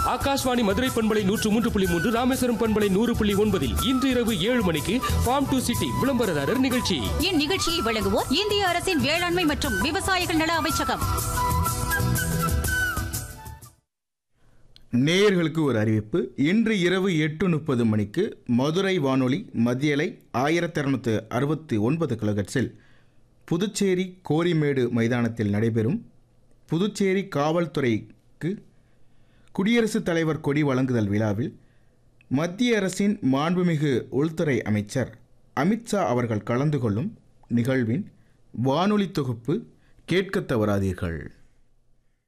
ஆகாஷ்வாணி மதுரை பண்பலை நூற்று மூன்று புள்ளி மூன்று ராமேஸ்வரம் பண்பலை நூறு புள்ளி ஒன்பதில் இன்று இரவு ஏழு மணிக்கு ஃபார்ம் டு சிட்டி விளம்பரதாரர் நிகழ்ச்சி இந்நிகழ்ச்சியை வழங்குவோர் இந்திய அரசின் வேளாண்மை மற்றும் விவசாயிகள் நல அமைச்சகம் நேயர்களுக்கு ஒரு அறிவிப்பு இன்று இரவு எட்டு முப்பது மணிக்கு மதுரை வானொலி மத்தியலை ஆயிரத்தி இரநூத்து அறுபத்தி ஒன்பது கிலோகட்ஸில் புதுச்சேரி கோரிமேடு மைதானத்தில் நடைபெறும் புதுச்சேரி காவல்துறைக்கு குடியரசுத் தலைவர் கொடி வழங்குதல் விழாவில் மத்திய அரசின் மாண்புமிகு உள்துறை அமைச்சர் அமித்ஷா அவர்கள் கலந்து கொள்ளும் நிகழ்வின் வானொலி தொகுப்பு கேட்கத் தவறாதீர்கள்